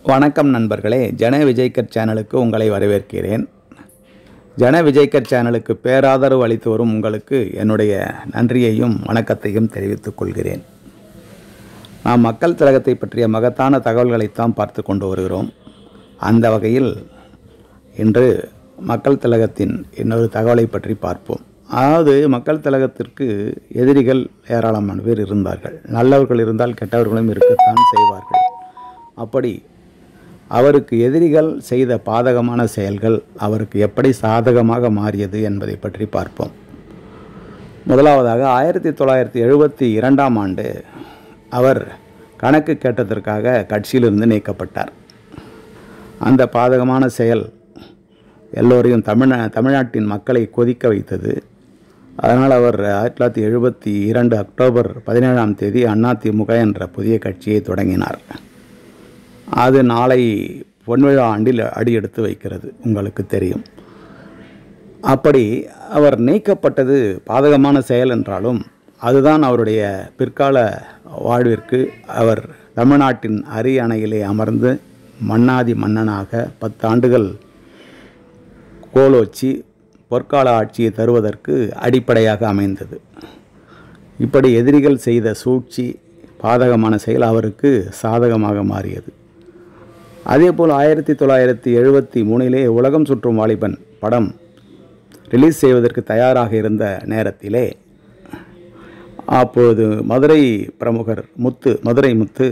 வணக்கம் நண்பர்களே ஜன விஜய்கர் சேனலுக்கு உங்களை வரவேற்கிறேன் ஜன விஜய்கர் சேனலுக்கு பேராதரவு அளித்து வரும் உங்களுக்கு என்னுடைய நன்றியையும் வணக்கத்தையும் தெரிவித்துக் கொள்கிறேன் நாம் மக்கள் திலகத்தை பற்றிய மகத்தான தகவல்களைத்தான் பார்த்து கொண்டு வருகிறோம் அந்த வகையில் இன்று மக்கள் திலகத்தின் இன்னொரு தகவலை பற்றி பார்ப்போம் அதாவது மக்கள் திலகத்திற்கு எதிரிகள் ஏராளமான பேர் இருந்தார்கள் நல்லவர்கள் இருந்தால் கெட்டவர்களும் இருக்கத்தான் செய்வார்கள் அப்படி அவருக்கு எதிரிகள் செய்த பாதகமான செயல்கள் அவருக்கு எப்படி சாதகமாக மாறியது என்பதை பற்றி பார்ப்போம் முதலாவதாக ஆயிரத்தி தொள்ளாயிரத்தி எழுபத்தி இரண்டாம் ஆண்டு அவர் கணக்கு கேட்டதற்காக கட்சியிலிருந்து நீக்கப்பட்டார் அந்த பாதகமான செயல் எல்லோரையும் தமிழ தமிழ்நாட்டின் மக்களை கொதிக்க வைத்தது அதனால் அவர் ஆயிரத்தி தொள்ளாயிரத்தி எழுபத்தி இரண்டு அக்டோபர் பதினேழாம் தேதி அதிமுக என்ற புதிய கட்சியை தொடங்கினார் அது நாளை பொன்விழா ஆண்டில் அடி எடுத்து வைக்கிறது உங்களுக்கு தெரியும் அப்படி அவர் நீக்கப்பட்டது பாதகமான செயல் என்றாலும் அதுதான் அவருடைய பிற்கால வாழ்விற்கு அவர் தமிழ்நாட்டின் அரியணையிலே அமர்ந்து மன்னாதி மன்னனாக பத்தாண்டுகள் கோலோச்சி பொற்கால ஆட்சியை தருவதற்கு அடிப்படையாக அமைந்தது இப்படி எதிரிகள் செய்த சூழ்ச்சி பாதகமான செயல் அவருக்கு சாதகமாக மாறியது அதேபோல் ஆயிரத்தி தொள்ளாயிரத்தி எழுபத்தி மூணிலே உலகம் சுற்றும் வாலிபன் படம் ரிலீஸ் செய்வதற்கு தயாராக இருந்த நேரத்திலே அப்போது மதுரை பிரமுகர் முத்து மதுரை முத்து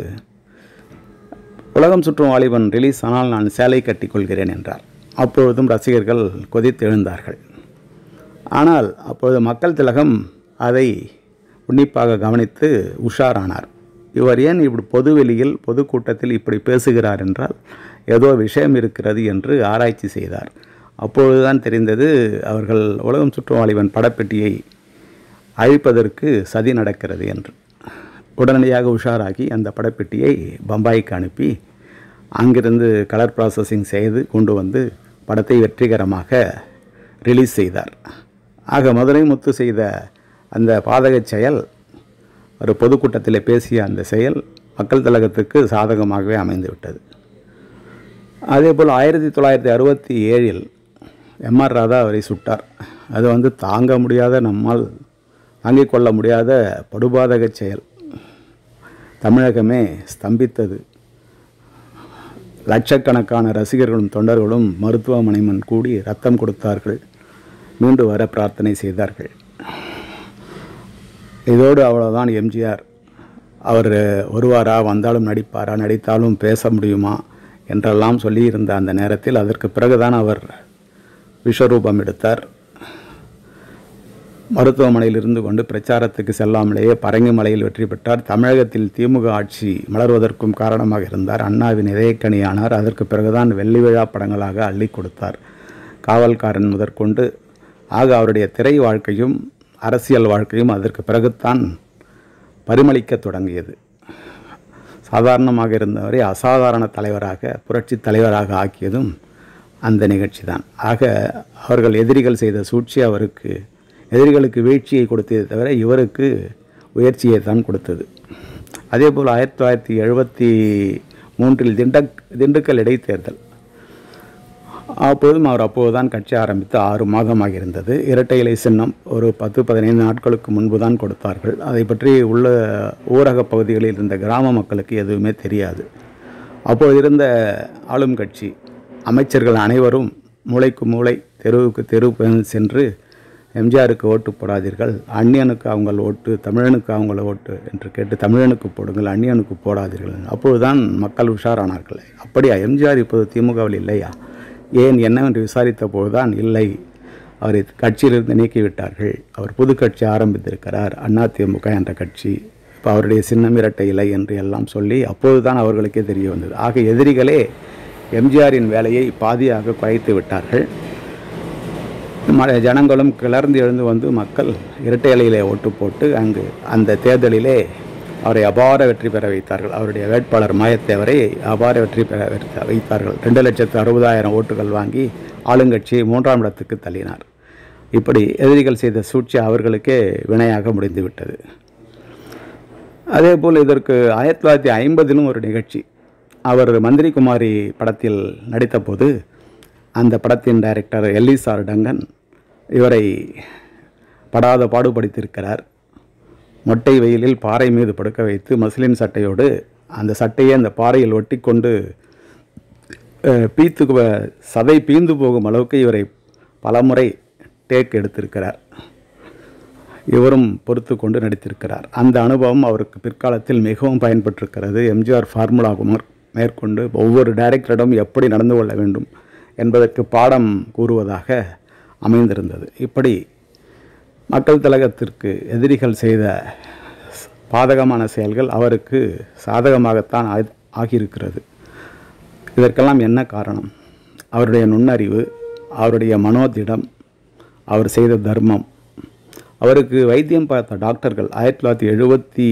உலகம் சுற்றும் வாலிபன் ரிலீஸ் ஆனால் நான் சேலை கட்டிக்கொள்கிறேன் என்றார் அப்பொழுதும் ரசிகர்கள் கொதித்து எழுந்தார்கள் ஆனால் அப்பொழுது மக்கள் திலகம் அதை உன்னிப்பாக கவனித்து உஷாரானார் இவர் ஏன் இப்படி பொதுவெளியில் பொதுக்கூட்டத்தில் இப்படி பேசுகிறார் என்றால் ஏதோ விஷயம் இருக்கிறது என்று ஆராய்ச்சி செய்தார் அப்பொழுதுதான் தெரிந்தது அவர்கள் உலகம் சுற்றும் வாலிபன் படப்பெட்டியை அழிப்பதற்கு சதி நடக்கிறது என்று உடனடியாக உஷாராகி அந்த படப்பெட்டியை பம்பாய்க்கு அனுப்பி அங்கிருந்து கலர் ப்ராசஸிங் செய்து கொண்டு வந்து படத்தை வெற்றிகரமாக ரிலீஸ் செய்தார் ஆக மதுரை முத்து செய்த அந்த பாதகச் செயல் ஒரு பொதுக்கூட்டத்தில் பேசிய அந்த செயல் மக்கள் தலகத்துக்கு சாதகமாகவே அமைந்துவிட்டது அதேபோல் ஆயிரத்தி தொள்ளாயிரத்தி அறுபத்தி ஏழில் எம்ஆர் ராதா அவரை சுட்டார் அது வந்து தாங்க முடியாத நம்மால் தாங்கிக் கொள்ள முடியாத படுபாதக செயல் தமிழகமே ஸ்தம்பித்தது லட்சக்கணக்கான ரசிகர்களும் தொண்டர்களும் மருத்துவமனை முன் கூடி ரத்தம் கொடுத்தார்கள் மீண்டு வர பிரார்த்தனை செய்தார்கள் இதோடு அவ்வளோதான் எம்ஜிஆர் அவர் வருவாரா வந்தாலும் நடிப்பாரா நடித்தாலும் பேச முடியுமா என்றெல்லாம் சொல்லியிருந்த அந்த நேரத்தில் அதற்கு பிறகுதான் அவர் விஸ்வரூபம் எடுத்தார் மருத்துவமனையில் இருந்து கொண்டு பிரச்சாரத்துக்கு செல்லாமலேயே பரங்கிமலையில் வெற்றி பெற்றார் தமிழகத்தில் திமுக ஆட்சி மலர்வதற்கும் காரணமாக இருந்தார் அண்ணாவின் இதயக்கணியானார் அதற்கு பிறகுதான் வெள்ளி விழா படங்களாக அள்ளி கொடுத்தார் காவல்காரன் முதற்கொண்டு ஆக அவருடைய திரை வாழ்க்கையும் அரசியல் வாழ்க்கையும் அதற்கு பிறகுத்தான் பரிமளிக்க தொடங்கியது சாதாரணமாக இருந்தவரை அசாதாரண தலைவராக புரட்சி தலைவராக ஆக்கியதும் அந்த நிகழ்ச்சி தான் ஆக அவர்கள் எதிரிகள் செய்த சூழ்ச்சி அவருக்கு எதிரிகளுக்கு வீழ்ச்சியை கொடுத்ததை தவிர இவருக்கு உயர்ச்சியை தான் கொடுத்தது அதேபோல் ஆயிரத்தி தொள்ளாயிரத்தி எழுபத்தி மூன்றில் திண்டக் திண்டுக்கல் இடைத்தேர்தல் அப்போதும் அவர் அப்போதுதான் கட்சி ஆரம்பித்து ஆறு மாதமாக இருந்தது இரட்டை இலை சின்னம் ஒரு பத்து பதினைந்து நாட்களுக்கு முன்பு தான் கொடுத்தார்கள் அதை பற்றி உள்ள ஊரக பகுதிகளில் இருந்த கிராம மக்களுக்கு எதுவுமே தெரியாது அப்போது இருந்த ஆளும் கட்சி அமைச்சர்கள் அனைவரும் மூளைக்கு மூளை தெருவுக்கு தெரு சென்று எம்ஜிஆருக்கு ஓட்டு போடாதீர்கள் அந்நியனுக்கு அவங்கள் ஓட்டு தமிழனுக்கு அவங்கள ஓட்டு என்று கேட்டு தமிழனுக்கு போடுங்கள் அந்நியனுக்கு போடாதீர்கள் அப்பொழுதுதான் மக்கள் உஷாரானார்கள் அப்படியா எம்ஜிஆர் இப்போது திமுகவில் இல்லையா ஏன் என்னவென்று விசாரித்த போதுதான் இல்லை அவரை கட்சியிலிருந்து நீக்கிவிட்டார்கள் அவர் புது கட்சி ஆரம்பித்திருக்கிறார் அதிமுக என்ற கட்சி இப்போ அவருடைய சின்னம் இரட்டை இலை என்று எல்லாம் சொல்லி அப்போதுதான் அவர்களுக்கே தெரிய வந்தது ஆக எதிரிகளே எம்ஜிஆரின் வேலையை பாதியாக குறைத்து விட்டார்கள் ஜனங்களும் கிளர்ந்து எழுந்து வந்து மக்கள் இரட்டை இலையிலே ஓட்டு போட்டு அங்கு அந்த தேர்தலிலே அவரை அபார வெற்றி பெற வைத்தார்கள் அவருடைய வேட்பாளர் மாயத்தேவரை அபார வெற்றி பெற வைத்தார்கள் ரெண்டு லட்சத்து அறுபதாயிரம் ஓட்டுகள் வாங்கி ஆளுங்கட்சியை மூன்றாம் இடத்துக்கு தள்ளினார் இப்படி எதிரிகள் செய்த சூழ்ச்சி அவர்களுக்கே வினையாக முடிந்துவிட்டது அதேபோல் இதற்கு ஆயிரத்தி தொள்ளாயிரத்தி ஐம்பதிலும் ஒரு நிகழ்ச்சி அவர் மந்திரி குமாரி படத்தில் நடித்தபோது அந்த படத்தின் டைரக்டர் எல்லிசார் டங்கன் இவரை படாத பாடுபடுத்தியிருக்கிறார் மொட்டை வெயிலில் பாறை மீது படுக்க வைத்து மஸ்லின் சட்டையோடு அந்த சட்டையை அந்த பாறையில் ஒட்டிக்கொண்டு அஹ், பீத்து போ- சதை பீந்து போகும் அளவுக்கு இவரை பலமுறை டேக் எடுத்திருக்கிறார் இவரும் பொறுத்து கொண்டு நடித்திருக்கிறார் அந்த அனுபவம் அவருக்கு பிற்காலத்தில் மிகவும் பயன்பட்டிருக்கிறது எம்ஜிஆர் ஃபார்முலா குமார் மேற்கொண்டு ஒவ்வொரு டைரக்டரிடம் எப்படி நடந்து கொள்ள வேண்டும் என்பதற்கு பாடம் கூறுவதாக அமைந்திருந்தது இப்படி மக்கள் திலகத்திற்கு எதிரிகள் செய்த பாதகமான செயல்கள் அவருக்கு சாதகமாகத்தான் ஆகி- ஆகியிருக்கிறது இதற்கெல்லாம் என்ன காரணம் அவருடைய நுண்ணறிவு அவருடைய மனோதிடம் அவர் செய்த தர்மம் அவருக்கு வைத்தியம் பார்த்த டாக்டர்கள் ஆயிரத்தி தொள்ளாயிரத்தி எழுபத்தி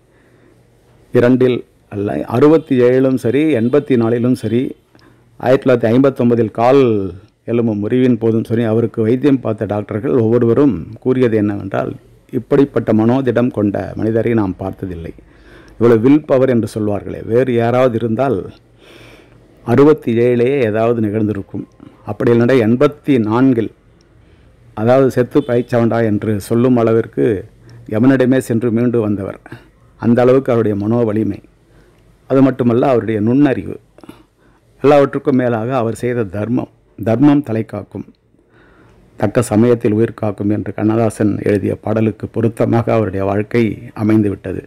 இரண்டில் அல்ல அறுபத்தி ஏழிலும் சரி எண்பத்தி நாலிலும் சரி ஆயிரத்தி தொள்ளாயிரத்தி ஐம்பத்தொம்பதில் கால் எலும்பு முறிவின் போதும் சரி அவருக்கு வைத்தியம் பார்த்த டாக்டர்கள் ஒவ்வொருவரும் கூறியது என்னவென்றால் இப்படிப்பட்ட மனோதிடம் கொண்ட மனிதரை நாம் பார்த்ததில்லை இவ்வளவு வில் பவர் என்று சொல்வார்களே வேறு யாராவது இருந்தால் அறுபத்தி ஏழிலேயே ஏதாவது நிகழ்ந்திருக்கும் அப்படி இல்லைனா எண்பத்தி நான்கில் அதாவது செத்து பயிச்சவண்டா என்று சொல்லும் அளவிற்கு எவனிடமே சென்று மீண்டு வந்தவர் அந்த அளவுக்கு அவருடைய மனோ வலிமை அது மட்டுமல்ல அவருடைய நுண்ணறிவு எல்லாவற்றுக்கும் மேலாக அவர் செய்த தர்மம் தர்மம் தலை காக்கும் தக்க சமயத்தில் உயிர் காக்கும் என்று கண்ணதாசன் எழுதிய பாடலுக்கு பொருத்தமாக அவருடைய வாழ்க்கை அமைந்து விட்டது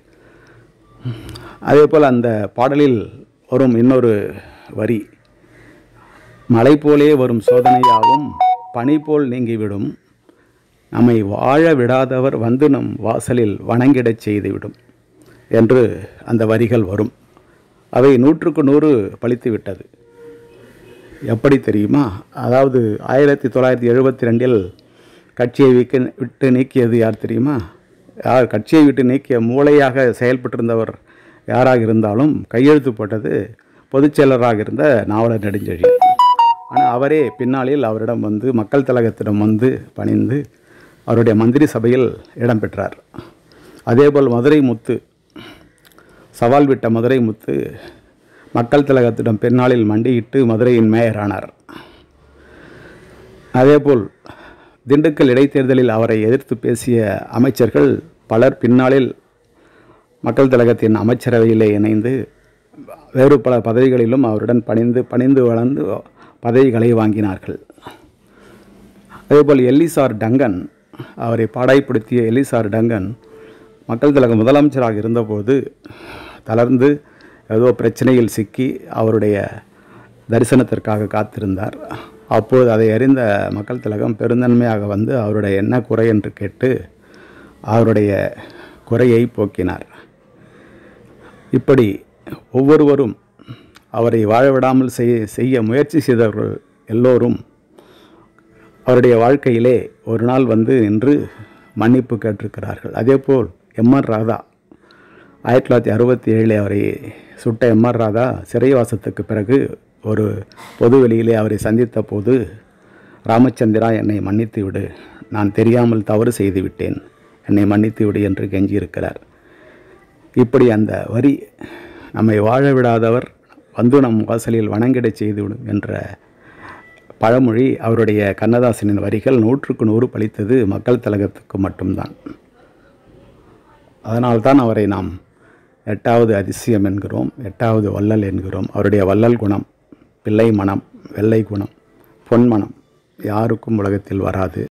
அதேபோல் அந்த பாடலில் வரும் இன்னொரு வரி மலை போலே வரும் சோதனையாவும் பனி போல் நீங்கிவிடும் நம்மை வாழ விடாதவர் வந்து நம் வாசலில் வணங்கிடச் செய்துவிடும் என்று அந்த வரிகள் வரும் அவை நூற்றுக்கு நூறு பலித்து விட்டது எப்படி தெரியுமா அதாவது ஆயிரத்தி தொள்ளாயிரத்தி எழுபத்தி ரெண்டில் கட்சியை விக்க விட்டு நீக்கியது யார் தெரியுமா யார் கட்சியை விட்டு நீக்கிய மூளையாக செயல்பட்டிருந்தவர் யாராக இருந்தாலும் கையெழுத்து போட்டது பொதுச் செயலராக இருந்த நாவலர் நெடுஞ்செழி ஆனால் அவரே பின்னாளில் அவரிடம் வந்து மக்கள் தலகத்திடம் வந்து பணிந்து அவருடைய மந்திரி சபையில் இடம்பெற்றார் அதேபோல் மதுரை முத்து சவால் விட்ட மதுரை முத்து மக்கள் திலகத்திடம் பின்னாளில் மண்டியிட்டு மதுரையின் மேயர் ஆனார் அதேபோல் திண்டுக்கல் இடைத்தேர்தலில் அவரை எதிர்த்து பேசிய அமைச்சர்கள் பலர் பின்னாளில் மக்கள் திலகத்தின் அமைச்சரவையிலே இணைந்து வேறு பல பதவிகளிலும் அவருடன் பணிந்து பணிந்து வளர்ந்து பதவிகளை வாங்கினார்கள் அதேபோல் எல்லிசார் டங்கன் அவரை பாடாய்ப்படுத்திய எல்லிசார் டங்கன் மக்கள் திலக முதலமைச்சராக இருந்தபோது தளர்ந்து ஏதோ பிரச்சனையில் சிக்கி அவருடைய தரிசனத்திற்காக காத்திருந்தார் அப்போது அதை அறிந்த மக்கள் திலகம் பெருந்தன்மையாக வந்து அவருடைய என்ன குறை என்று கேட்டு அவருடைய குறையை போக்கினார் இப்படி ஒவ்வொருவரும் அவரை வாழ விடாமல் செய்ய செய்ய முயற்சி செய்தவர்கள் எல்லோரும் அவருடைய வாழ்க்கையிலே ஒரு நாள் வந்து நின்று மன்னிப்பு கேட்டிருக்கிறார்கள் அதேபோல் எம்ஆர் ராதா ஆயிரத்தி தொள்ளாயிரத்தி அறுபத்தி ஏழில் அவரை சுட்ட எம்ஆர் ராதா சிறைவாசத்துக்கு பிறகு ஒரு பொது வெளியிலே அவரை சந்தித்த போது ராமச்சந்திரா என்னை மன்னித்து விடு நான் தெரியாமல் தவறு செய்து விட்டேன் என்னை மன்னித்து விடு என்று கெஞ்சியிருக்கிறார் இப்படி அந்த வரி நம்மை வாழ விடாதவர் வந்து நம் வாசலில் வணங்கிடச் செய்துவிடும் என்ற பழமொழி அவருடைய கண்ணதாசனின் வரிகள் நூற்றுக்கு நூறு பலித்தது மக்கள் திலகத்துக்கு மட்டும்தான் அதனால்தான் அவரை நாம் எட்டாவது அதிசயம் என்கிறோம் எட்டாவது வள்ளல் என்கிறோம் அவருடைய வள்ளல் குணம் பிள்ளை மனம் வெள்ளை குணம் பொன்மனம் யாருக்கும் உலகத்தில் வராது